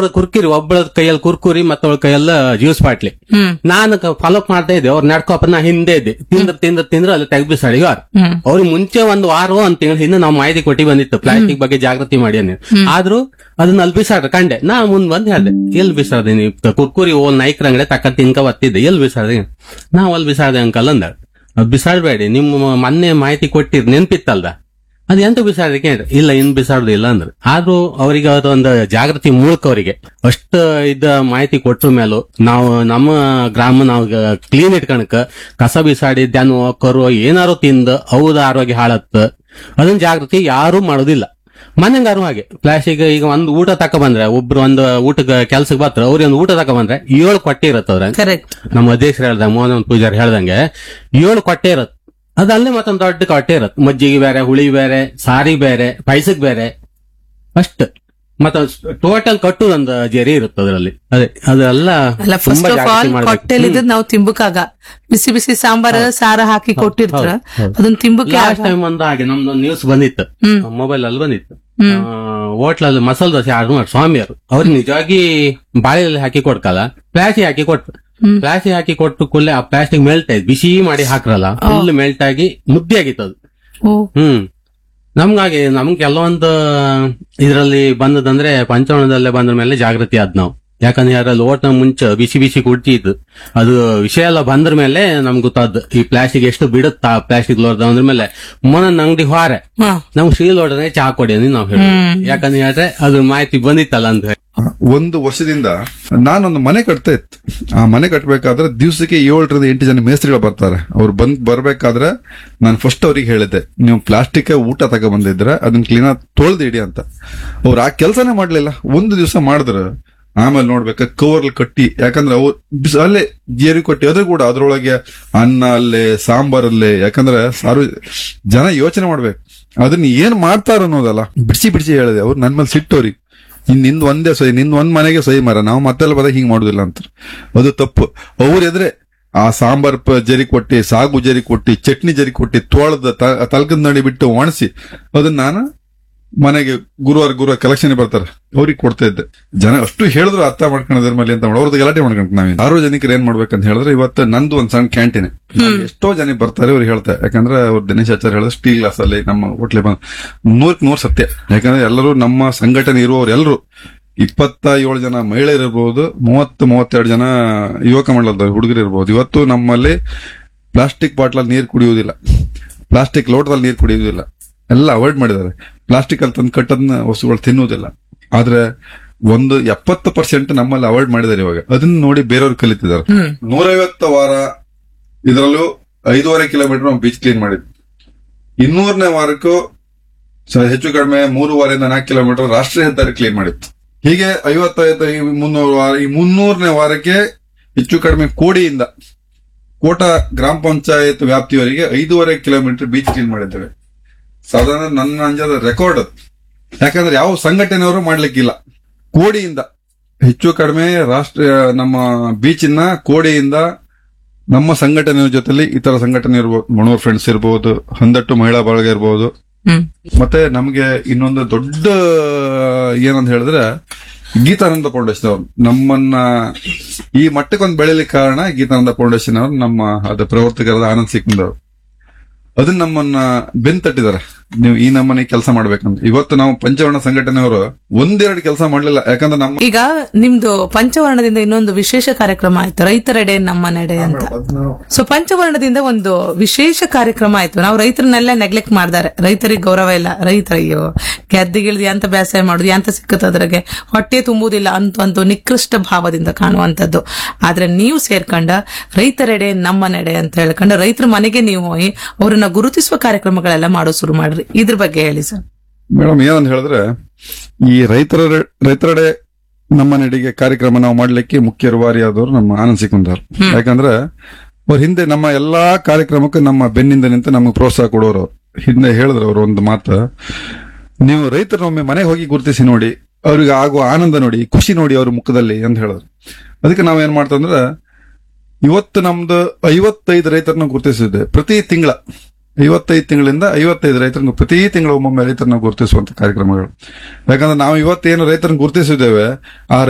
ಅವ್ರ ಕುರ್ಕಿರಿ ಒಬ್ಬಳ ಕೈಯಲ್ಲಿ ಕುರ್ಕುರಿ ಮತ್ತೊಳ ಕೈಯಲ್ಲ ಜ್ಯೂಸ್ ಬಾಟ್ಲಿ ಹ್ಮ್ ನಾನು ಫಾಲೋ ಮಾಡ್ತಾ ಇದ್ದೆ ಅವ್ರು ನಡ್ಕೊಪ್ಪ ನಾ ಹಿಂದೆ ಇದ್ದೆ ತಿಂದ್ರ ತಿಂದ್ರ ತಿಂದ್ರ ಅಲ್ಲಿ ತೆಗ್ದು ಸಡಿಗಾರ ಹ್ಮ್ ಅವ್ರಿಗೆ ಮುಂಚೆ ಒಂದು ವಾರ ಒಂದ್ ತಿಂಗಳ ಹಿಂದೆ ನಾವು ಮಾಹಿತಿ ಕೊಟ್ಟಿ ಬಂದಿತ್ತು ಪ್ಲಾಸ್ಟಿಕ್ ಬಗ್ಗೆ ಜಾಗೃತಿ ಮಾಡಿ ಅನ್ನಿ ಆದ್ರೂ ಅದನ್ನ ಅಲ್ಲಿ ಬಿಸಾಡ್ರ ಕಂಡೆ ನಾ ಮುಂದ್ ಬಂದ್ ಹೇಳ್ದೆ ಎಲ್ಲಿ ಬಿಸಾಡ್ದೆ ನೀವು ಕುರ್ಕುರಿ ಓಲ್ ನಾಯ್ಕರ ಅಂಗಡಿ ತಕ್ಕ ತಿನ್ಕ ಬತ್ತಿದ್ದೆ ಎಲ್ಲಿ ಬಿಸಾಡ್ದೆ ನಾವ್ ಅಲ್ಲಿ ಬಿಸಾಡ್ದೆ ಅಂಕಲ್ ಅಂದ ಅದ್ ಬಿಸಾಡ್ಬೇಡಿ ನಿಮ್ಮ ಮೊನ್ನೆ ಮಾಹಿತಿ ಕೊಟ್ಟಿರ್ ನೆನ್ಪಿತ್ತಲ್ದ ಅದ್ ಎಂತ ಬಿಸಾಡ್ಲಿಕ್ಕೆ ಹೇಳ್ರಿ ಇಲ್ಲ ಇನ್ ಬಿಸಾಡುದು ಇಲ್ಲ ಅಂದ್ರೆ ಆದ್ರೂ ಅವರಿಗೆ ಅದೊಂದು ಜಾಗೃತಿ ಮೂಲಕ ಅವರಿಗೆ ಅಷ್ಟ ಇದ್ದ ಮಾಹಿತಿ ಕೊಟ್ರ ಮೇಲೂ ನಾವು ನಮ್ಮ ಗ್ರಾಮ ನಾವು ಕ್ಲೀನ್ ಇಟ್ಕಣಕ ಕಸ ಬಿಸಾಡಿ ದನ ಕರು ಏನಾರು ತಿಂದ ಅವ್ದ ಆರೋಗ್ಯ ಹಾಳತ್ತ ಅದನ್ನ ಜಾಗೃತಿ ಯಾರು ಮಾಡೋದಿಲ್ಲ ಮನೆಗಾರು ಹಾಗೆ ಪ್ಲಾಸ್ಟಿಕ್ ಈಗ ಒಂದು ಊಟ ತಕ ಬಂದ್ರೆ ಒಬ್ರು ಒಂದು ಊಟಕ್ಕೆ ಕೆಲ್ಸಕ್ಕೆ ಬರ್ತಾರೆ ಅವ್ರಿಗೆ ಒಂದು ಊಟ ತಕ ಬಂದ್ರೆ ಏಳು ಕೊಟ್ಟೆ ಇರತ್ತೆ ಅವ್ರ ಕರೆಕ್ಟ್ ನಮ್ಮ ಅಧ್ಯಕ್ಷರು ಹೇಳ್ದಂಗೆ ಮೋಹನ್ ಪೂಜಾರಿ ಹೇಳ್ದಂಗೆ ಏಳು ಕೊಟ್ಟೆ ಇರತ್ತೆ ಅದಲ್ಲೇ ಮತ್ತೊಂದು ದೊಡ್ಡ ಕೊಟ್ಟೆ ಇರತ್ತೆ ಮಜ್ಜಿಗೆ ಬೇರೆ ಹುಳಿ ಬೇರೆ ಸಾರಿ ಬೇರೆ ಪೈಸಕ್ ಬೇರೆ ಅಷ್ಟು ಮತ್ತ ಟೋಟಲ್ ಕಟ್ಟು ಒಂದು ಜರಿ ಇರುತ್ತೆ ಅದರಲ್ಲಿ ಅದೇ ಅದೆಲ್ಲ ಅಲ್ಲ ಫಸ್ಟ್ ತುಂಬಾ ಆಫ್ ಜಾಗೃತಿ ಆಲ್ ಮಾಡ್ಬೇಕು. ಹೊಟ್ಟೆಲಿ ಇದ್ದದ್ ನಾವು ತಿಂಬಕಾಗ ಬಿಸಿ ಬಿಸಿ ಸಾಂಬಾರ್ ಸಾರ ಹಾಕಿ ಕೊಟ್ಟಿರ್ತಾರ ಹೌದು. ಅದನ್ನ ತಿಂಬಕ್ಕೆ ಲಾಸ್ಟ್ ಟೈಮ್ ಒಂದು ಹಾಗೆ ನಮ್ದು ನ್ಯೂಸ್ ಬಂದಿತ್ತು ಹ್ಮ್. ಮೊಬೈಲ್ ಅಲ್ಲಿ ಬಂದಿತ್ತು ಹ್ಮ್. ಹೋಟ್ಲಲ್ಲಿ ಮಸಾಲೆ ದೋಸೆ ಆರ್ಡರ್ ಮಾಡಿ ಸ್ವಾಮಿಯವರು ಅವ್ರಿಗೆ ನಿಜವಾಗಿ ಬಾಳೆಯಲ್ಲಿ ಹಾಕಿ ಕೊಡ್ಕಲ್ಲ ಪ್ಲಾಸ್ಟಿಕ್ ಹಾಕಿ ಕೊಟ್ರು ಹ್ಮ್. ಪ್ಲಾಸ್ಟಿಕ್ ಹಾಕಿ ಕೊಟ್ಟು ಕೂಡಲೇ ಆ ಪ್ಲಾಸ್ಟಿಕ್ ಮೆಲ್ಟ್ ಆಯ್ತು ಬಿಸಿ ಮಾಡಿ ಹಾಕ್ರಲ್ಲ ಫುಲ್ ಮೆಲ್ಟ್ ಆಗಿ ಮುದ್ದೆ ಆಗಿತ್ತು ಅದು ಓ ಹ್ಮ್ ನಮ್ಗಾಗಿ ನಮ್ಗೆ ಕೆಲವೊಂದು ಇದರಲ್ಲಿ ಬಂದದಂದ್ರೆ ಪಂಚವರ್ಣದಲ್ಲೇ ಬಂದ ಮೇಲೆ ಜಾಗೃತಿ ಆದ್ ನಾವು ಯಾಕಂದ್ರೆ ಯಾರಲ್ಲಿ ಓಟ್ನ ಮುಂಚೆ ಬಿಸಿ ಬಿಸಿ ಕುಡ್ತಿದ್ದು ಅದು ವಿಷಯ ಎಲ್ಲ ಬಂದ್ರ ಮೇಲೆ ನಮ್ಗೆ ಗೊತ್ತಾದ್ದು ಈ ಪ್ಲಾಸ್ಟಿಕ್ ಎಷ್ಟು ಬಿಡುತ್ತಾ ಪ್ಲಾಸ್ಟಿಕ್ ಲೋಡ್ ಅಂದ್ರ ಮೇಲೆ ಮೊನ್ನ ಅಂಗಡಿ ಹೊರೆ ಹಾ ನಮ್ಗೆ ಸ್ಟೀಲ್ ಲೋಡನೆ ಚಾ ಕೊಡಿ ಅಂತ ನಾವು ಹೇಳಿ ಯಾಕಂದ್ರೆ ಹೇಳಿದ್ರೆ ಅದ್ರ ಮಾಹಿತಿ ಬಂದಿತ್ತಲ್ಲ ಅಂತ ಹೇಳಿ. ಒಂದು ವರ್ಷದಿಂದ ನಾನೊಂದು ಮನೆ ಕಟ್ತಾ ಇತ್ತು ಆ ಮನೆ ಕಟ್ಟಬೇಕಾದ್ರೆ ದಿವಸಕ್ಕೆ ಏಳರಿಂದ ಎಂಟು ಜನ ಮೇಸ್ತ್ರಿಗಳು ಬರ್ತಾರೆ ಅವ್ರು ಬಂದ್ ಬರ್ಬೇಕಾದ್ರೆ ನಾನು ಫಸ್ಟ್ ಅವ್ರಿಗೆ ಹೇಳಿದ್ದೆ ನೀವು ಪ್ಲಾಸ್ಟಿಕ್ ಊಟ ತಗೊ ಬಂದಿದ್ರೆ ಅದನ್ನ ಕ್ಲೀನ್ ತೊಳ್ದು ಇಡಿ ಅಂತ ಅವ್ರು ಆ ಕೆಲಸನೇ ಮಾಡ್ಲಿಲ್ಲ ಒಂದು ದಿವಸ ಮಾಡಿದ್ರು ಆಮೇಲೆ ನೋಡ್ಬೇಕ ಕವರ್ ಕಟ್ಟಿ ಯಾಕಂದ್ರೆ ಅವ್ರು ಬಿಸ್- ಅಲ್ಲೇ ಜೇರಿ ಕೊಟ್ಟಿ ಅದ್ರ ಕೂಡ ಅದ್ರೊಳಗೆ ಅನ್ನ ಅಲ್ಲೇ ಸಾಂಬಾರಲ್ಲೇ ಯಾಕಂದ್ರೆ ಸಾರು ಜನ ಯೋಚನೆ ಮಾಡ್ಬೇಕು ಅದನ್ನ ಏನ್ ಮಾಡ್ತಾರ ಅನ್ನೋದಲ್ಲ ಬಿಡಿಸಿ ಬಿಡಿಸಿ ಹೇಳಿದೆ ಅವ್ರು ನನ್ ಮೇಲೆ ಸಿಟ್ಟವ್ರಿಗೆ ಇನ್ ನಿಂದ್ ಒಂದೇ ಸಹಿ ನಿಂದ್ ಒಂದ್ ಮನೆಗೆ ಸಹಿ ಮರ ನಾವು ಮತ್ತೆಲ್ಲ ಬದ ಹಿಂಗ್ ಮಾಡುದಿಲ್ಲ ಅಂತ ಅದು ತಪ್ಪು ಅವ್ರ ಎದ್ರೆ ಆ ಸಾಂಬಾರ್ ಪ- ಜರಿ ಕೊಟ್ಟಿ ಸಾಗು ಜರಿ ಕೊಟ್ಟಿ ಚಟ್ನಿ ಜರಿ ಕೊಟ್ಟಿ ತೋಳದ ತಲ್ಕದ ನಡಿ ಬಿಟ್ಟು ಒಣಸಿ ಅದನ್ನ ನಾನು ಮನೆಗೆ ಗುರುವಾರ ಗುರುವಾರ ಕಲೆಕ್ಷನ್ ಬರ್ತಾರೆ ಅವ್ರಿಗೆ ಕೊಡ್ತಾ ಇದ್ದೆ ಜನ ಅಷ್ಟು ಹೇಳಿದ್ರು ಅರ್ಥ ಮಾಡ್ಕೊಳ್ಳೋದ್ರ ಮೇಲೆ ಅಂತ ಮಾಡಿ ಅವ್ರದ್ದು ಗಲಾಟೆ ಮಾಡ್ಕೊಂಡು ನಾವೇನು ಸಾರ್ವಜನಿಕರು ಏನ್ ಮಾಡ್ಬೇಕಂತ ಹೇಳಿದ್ರೆ ಇವತ್ತು ನಂದು ಒಂದ್ ಸಣ್ಣ ಕ್ಯಾಂಟೀನ್ ಎಷ್ಟೋ ಜನ ಬರ್ತಾರೆ ಅವ್ರು ಹೇಳ್ತಾರೆ ಯಾಕಂದ್ರೆ ಅವ್ರು ದಿನೇಶ್ ಆಚಾರ್ಯ ಹೇಳಿದ್ರೆ ಸ್ಟೀಲ್ ಗ್ಲಾಸ್ ಅಲ್ಲಿ ನಮ್ಮ ಹೋಟ್ಲಿ ಬಂದ್ ನೂರಕ್ ನೂರ್ ಸತ್ಯ ಯಾಕಂದ್ರೆ ಎಲ್ಲರೂ ನಮ್ಮ ಸಂಘಟನೆ ಇರುವವರು ಎಲ್ಲರೂ ಇಪ್ಪತ್ತ ಏಳು ಜನ ಮಹಿಳೆಯರು ಇರ್ಬೋದು ಮೂವತ್ತು ಮೂವತ್ತೆರಡು ಜನ ಯುವಕ ಮಂಡಲದ ಹುಡುಗರು ಇರ್ಬೋದು ಇವತ್ತು ನಮ್ಮಲ್ಲಿ ಪ್ಲಾಸ್ಟಿಕ್ ಬಾಟ್ಲಲ್ಲಿ ನೀರು ಕುಡಿಯುವುದಿಲ್ಲ ಪ್ಲಾಸ್ಟಿಕ್ ಲೋಟದಲ್ಲಿ ನೀರು ಕುಡಿಯುವುದಿಲ್ಲ ಎಲ್ಲ ಅವಾಯ್ಡ್ ಮಾಡಿದ್ದಾರೆ ಪ್ಲಾಸ್ಟಿಕ್ ಅಲ್ಲಿ ತಂದು ಕಟ್ಟದ್ನ ವಸ್ತುಗಳು ತಿನ್ನುವುದಿಲ್ಲ ಆದ್ರೆ ಒಂದು ಎಪ್ಪತ್ತು ಪರ್ಸೆಂಟ್ ನಮ್ಮಲ್ಲಿ ಅವಾಯ್ಡ್ ಮಾಡಿದ್ದಾರೆ ಇವಾಗ ಅದನ್ನ ನೋಡಿ ಬೇರೆಯವ್ರು ಕಲಿತಿದ್ದಾರೆ ಹ್ಮ್ ನೂರೈವತ್ತು ವಾರ ಇದರಲ್ಲೂ ಐದೂವರೆ ಕಿಲೋಮೀಟರ್ ನಾವು ಬೀಚ್ ಕ್ಲೀನ್ ಮಾಡಿದ್ವಿ ಇನ್ನೂರನೇ ವಾರಕ್ಕೂ ಸ- ಹೆಚ್ಚು ಕಡಿಮೆ ಮೂರುವರೆಯಿಂದ ನಾಲ್ಕು ಕಿಲೋಮೀಟರ್ ರಾಷ್ಟ್ರೀಯ ಹೆದ್ದಾರಿ ಕ್ಲೀನ್ ಮಾಡಿತ್ತು ಹೀಗೆ ಐವತ್ತೈದು ಈ ಮುನ್ನೂರು ವಾರ ಈ ಮುನ್ನೂರನೇ ವಾರಕ್ಕೆ ಹೆಚ್ಚು ಕಡಿಮೆ ಕೋಡಿಯಿಂದ ಕೋಟ ಗ್ರಾಮ ಪಂಚಾಯತ್ ವ್ಯಾಪ್ತಿಯವರೆಗೆ ಐದೂವರೆ ಕಿಲೋಮೀಟರ್ ಬೀಚ್ ಕ್ಲೀನ್ ಮಾಡಿದ್ದೇವೆ ಸಾಧಾರಣ ನನ್ನ ಅಂಜದ ರೆಕಾರ್ಡ್ ಅದು ಯಾಕಂದ್ರೆ ಯಾವ ಸಂಘಟನೆಯವರು ಮಾಡ್ಲಿಕ್ಕಿಲ್ಲ ಕೋಡಿಯಿಂದ ಹೆಚ್ಚು ಕಡಿಮೆ ರಾಷ್ಟ್ರ ನಮ್ಮ ಬೀಚಿನ ಕೋಡಿಯಿಂದ ನಮ್ಮ ಸಂಘಟನೆಯ ಜೊತೆಲಿ ಇತರ ಸಂಘಟನೆ ಇರ್ಬೋದು ಮಣೂರ್ ಫ್ರೆಂಡ್ಸ್ ಇರ್ಬೋದು ಹಂದಟ್ಟು ಮಹಿಳಾ ಬಳಗ ಇರ್ಬೋದು ಹ್ಮ್ ಮತ್ತೆ ನಮಗೆ ಇನ್ನೊಂದು ದೊಡ್ಡ ಏನಂತ ಹೇಳಿದ್ರೆ ಗೀತಾನಂದ ಫೌಂಡೇಶನ್ ಅವರು ನಮ್ಮನ್ನ ಈ ಮಟ್ಟಕ್ಕೊಂದು ಬೆಳೆಯಲಿಕ್ಕೆ ಕಾರಣ ಗೀತಾನಂದ ಫೌಂಡೇಶನ್ ಅವರು ನಮ್ಮ ಅದ ಪ್ರವರ್ತಕರಾದ ಆನಂದ್ ಸಿಕ್ಕಿಂದ್ ಅವರು ಅದನ್ನ ನಮ್ಮನ್ನ ಬೆನ್ ತಟ್ಟಿದ್ದಾರೆ ನೀವು ಈ ನಮ್ಮನೆ ಕೆಲಸ ಮಾಡ್ಬೇಕಂತ ಇವತ್ತು ನಾವು ಪಂಚವರ್ಣ ಸಂಘಟನೆಯವರು ಒಂದೆರಡು ಕೆಲಸ ಮಾಡ್ಲಿಲ್ಲ ಯಾಕಂದ್ರೆ ನಮ್ಮ ಈಗ ನಿಮ್ದು ಪಂಚವರ್ಣದಿಂದ ಇನ್ನೊಂದು ವಿಶೇಷ ಕಾರ್ಯಕ್ರಮ ಆಯ್ತು ರೈತರೆಡೆ ನಮ್ಮ ನೆಡೆ ಅಂತ ಸೊ ಪಂಚವರ್ಣದಿಂದ ಒಂದು ವಿಶೇಷ ಕಾರ್ಯಕ್ರಮ ಆಯ್ತು ನಾವು ರೈತರನ್ನೆಲ್ಲ ನೆಗ್ಲೆಕ್ಟ್ ಮಾಡ್ತಾರೆ ರೈತರಿಗೆ ಗೌರವ ಇಲ್ಲ ರೈತರಿಗೆ ಗೆದ್ದಿಗಿಳ್ದು ಎಂತ ಬೇಸಾಯ ಮಾಡುದು ಎಂತ ಸಿಕ್ಕುತ್ತೆ ಅದ್ರಾಗೆ ಹೊಟ್ಟೆ ತುಂಬುವುದಿಲ್ಲ ಅಂತ ಒಂದು ನಿಕೃಷ್ಟ ಭಾವದಿಂದ ಕಾಣುವಂತದ್ದು ಆದ್ರೆ ನೀವು ಸೇರ್ಕೊಂಡ ರೈತರೆಡೆ ನಮ್ಮ ನೆಡೆ ಅಂತ ಹೇಳ್ಕೊಂಡು ರೈತರ ಮನೆಗೆ ನೀವು ಹೋಗಿ ಅವರನ್ನ ಗುರುತಿಸುವ ಕಾರ್ಯಕ್ರಮಗಳೆಲ್ಲ ಮಾಡೋ ಶುರು ಮಾಡ್ರಿ ಇದ್ರ ಬಗ್ಗೆ ಹೇಳಿ ಸರ್ ಮೇಡಮ್ ಏನಂತ ಹೇಳಿದ್ರೆ ಈ ರೈತರ ರೈತರೆಡೆ ನಮ್ಮ ನಡಿಗೆ ಕಾರ್ಯಕ್ರಮ ನಾವು ಮಾಡ್ಲಿಕ್ಕೆ ಮುಖ್ಯ ರೂವಾರಿಯಾದವರು ನಮ್ಮ ಆನಂದ್ ಸಿಕುಂದರ್ ಯಾಕಂದ್ರೆ ಅವ್ರ ಹಿಂದೆ ನಮ್ಮ ಎಲ್ಲಾ ಕಾರ್ಯಕ್ರಮಕ್ಕೂ ನಮ್ಮ ಬೆನ್ನಿಂದ ನಿಂತು ನಮಗೆ ಪ್ರೋತ್ಸಾಹ ಕೊಡೋರು ಅವ್ರು. ಹಿಂದೆ ಹೇಳಿದ್ರು ಅವರು ಒಂದು ಮಾತು ನೀವು ರೈತರನ್ನೊಮ್ಮೆ ಮನೆಗೆ ಹೋಗಿ ಗುರುತಿಸಿ ನೋಡಿ ಅವ್ರಿಗೆ ಆಗುವ ಆನಂದ ನೋಡಿ ಖುಷಿ ನೋಡಿ ಅವ್ರ ಮುಖದಲ್ಲಿ ಅಂತ ಹೇಳಿದ್ರು ಅದಕ್ಕೆ ನಾವೇನ್ ಮಾಡ್ತಂದ್ರೆ ಇವತ್ತು ನಮ್ದು ಐವತ್ತೈದು ರೈತರನ್ನ ಗುರುತಿಸಿದ್ದೆ ಪ್ರತಿ ತಿಂಗಳ ಐವತ್ತೈದು ತಿಂಗಳಿಂದ ಐವತ್ತೈದು ರೈತರನ್ನು ಪ್ರತಿ ತಿಂಗಳು ಒಮ್ಮೊಮ್ಮೆ ರೈತರನ್ನ ಗುರುತಿಸುವಂತ ಕಾರ್ಯಕ್ರಮಗಳು ಯಾಕಂದ್ರೆ ನಾವು ಇವತ್ತೇನು ರೈತರನ್ನ ಗುರುತಿಸಿದ್ದೇವೆ ಆ